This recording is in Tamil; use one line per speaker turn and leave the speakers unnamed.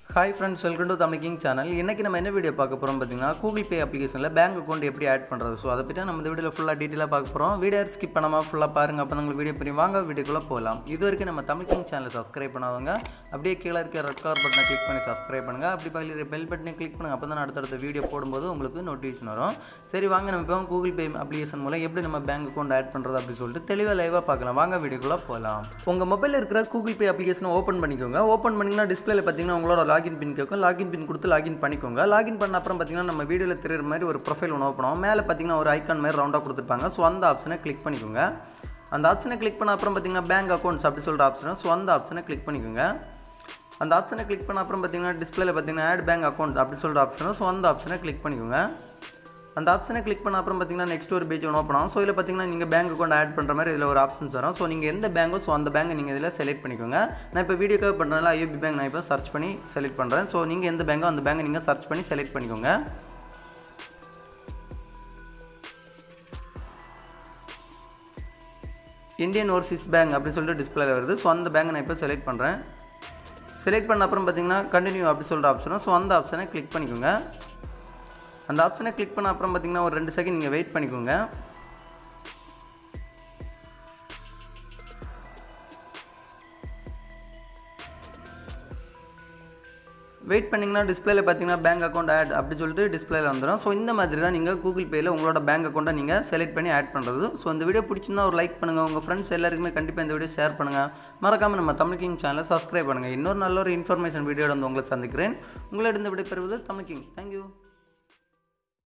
hi friends welcome to Tamil king channel இன்றைக்கி நம்ம என்ன வீடியோ பார்க்க போகிறோம் பார்த்தீங்கன்னா கூகுள் பே அப்ளிகேஷனில் பேங்க் அக்கௌண்ட் எப்படி ஆட் பண்ணுறது ஸோ அதை பற்றி நம்ம இந்த வீடியோவில் ஃபுல்லாக டீட்டெயிலாக பார்க்க போகிறோம் வீடியோ ஸ்கிப் பண்ணாமல் ஃபுல்லாக பாருங்கள் அப்போ உங்களுக்கு வீடியோ புரியும் வாங்க வீடியோக்குள்ளே போகலாம் இது வரைக்கும் நம்ம தமிழ் கிங் சேனலை சப்ஸ்கிரைப் பண்ணாதவங்க அப்படியே கீழே இருக்க ரெட் கலர் பட்டனை கிளிக் பண்ணி சப்ஸ்கிரைப் பண்ணுங்கள் அப்படி பக்கத்தில் பெல் பட்டனை கிளிக் பண்ணுங்கள் அப்போ தான் அடுத்தடுத்த வீடியோ போடும்போது உங்களுக்கு நோட்டிஃபிகேஷன் வரும் சரி வாங்க நம்ம இப்போ கூகுள் பே அப்ளிகேஷன் மூலம் எப்படி நம்ம பேங்க் அக்கௌண்ட் ஆட் பண்ணுறது அப்படின்னு சொல்லிட்டு தெளிவாக லைவாக பார்க்கலாம் வாங்க வீடியோக்குள்ளே போகலாம் உங்கள் மொபைலில் இருக்கிற கூகுள் பே அப்ளிகேஷனை ஓப்பன் பண்ணிக்கோங்க ஓப்பன் பண்ணிங்கன்னா டிஸ்பிளேல பார்த்தீங்கன்னா உங்களோட லாகின் பின் கேட்கும் லாகின் பின் கொடுத்து லாகின் பண்ணிக்கோங்க லாகின் பண்ண அப்புறம் பார்த்தீங்கன்னா நம்ம வீடியோவில் தெரியுற மாதிரி ஒரு ப்ரொஃபைல் ஒன்று ஓப்பன் ஆகும் மேலே பார்த்தீங்கன்னா ஒரு ஐக்கான் மாதிரி ரவுண்டாக கொடுத்துருப்பாங்க ஸோ அந்த ஆப்ஷனை கிளிக் பண்ணிக்கோங்க அந்த ஆப்ஷனை கிளிக் பண்ண அப்புறம் பார்த்தீங்கன்னா பேங்க் அக்கௌண்ட்ஸ் அப்படி சொல்கிற ஆப்ஷனை ஸோ அந்த ஆப்ஷனை கிளிக் பண்ணிக்கோங்க அந்த ஆப்ஷனை கிளிக் பண்ண அப்புறம் பார்த்தீங்கன்னா டிஸ்பிளேல பார்த்தீங்கன்னா ஆட் பேங்க் அக்கௌண்ட் அப்படி சொல்கிற ஆப்ஷனை ஸோ அந்த ஆப்ஷனை கிளிக் பண்ணிக்கோங்க அந்த ஆப்ஷனை கிளிக் பண்ண அப்புறம் பார்த்தீங்கன்னா நெக்ஸ்ட் ஒரு பேஜ் ஒன்று ஓப்பன் ஆகும் ஸோ இதில் பார்த்தீங்கன்னா நீங்கள் பேங்க் அக்கௌண்ட் ஆட் பண்ணுற மாதிரி இதில் ஒரு ஆப்ஷன்ஸ் வரும் ஸோ நீங்கள் எந்த பேங்கோ ஸோ அந்த பேங்கை நீங்கள் இதில் செலக்ட் பண்ணிக்கோங்க நான் இப்போ வீடியோக்காக பண்ணுறதுனால ஐஓபி பேங்க் நான் இப்போ சர்ச் பண்ணி செலக்ட் பண்ணுறேன் ஸோ நீங்கள் எந்த பேங்கோ அந்த பேங்கை நீங்கள் சர்ச் பண்ணி செலக்ட் பண்ணிக்கோங்க இந்தியன் ஓவர்சீஸ் பேங்க் அப்படின்னு சொல்லிட்டு டிஸ்பிளேல வருது ஸோ அந்த பேங்கை நான் இப்போ செலக்ட் பண்ணுறேன் செலக்ட் பண்ண அப்புறம் பார்த்தீங்கன்னா கண்டினியூ அப்படி சொல்கிற ஆப்ஷனும் ஸோ அந்த ஆப்ஷனை கிளிக் பண்ணிக்கோங்க அந்த ஆப்ஷனை கிளிக் பண்ண அப்புறம் பார்த்தீங்கன்னா ஒரு ரெண்டு செகண்ட் நீங்கள் வெயிட் பண்ணிக்கோங்க வெயிட் பண்ணிங்கன்னா டிஸ்பிளேல பார்த்தீங்கன்னா பேங்க் அக்கௌண்ட் ஆட் அப்படி சொல்லிட்டு டிஸ்பிளேல வந்துடும் ஸோ இந்த மாதிரி தான் நீங்கள் கூகுள் பேயில் உங்களோட பேங்க் அக்கௌண்ட்டை நீங்கள் செலக்ட் பண்ணி ஆட் பண்ணுறது ஸோ இந்த வீடியோ பிடிச்சிருந்தா ஒரு லைக் பண்ணுங்கள் உங்கள் ஃப்ரெண்ட்ஸ் எல்லாருக்குமே கண்டிப்பாக இந்த வீடியோ ஷேர் பண்ணுங்கள் மறக்காமல் நம்ம தமிழ் கிங் சேனலை சப்ஸ்கிரைப் பண்ணுங்கள் இன்னொரு நல்ல ஒரு இன்ஃபர்மேஷன் வீடியோட வந்து உங்களை சந்திக்கிறேன் உங்களிடம் விடைபெறுவது தமிழ் கிங் தேங்க்யூ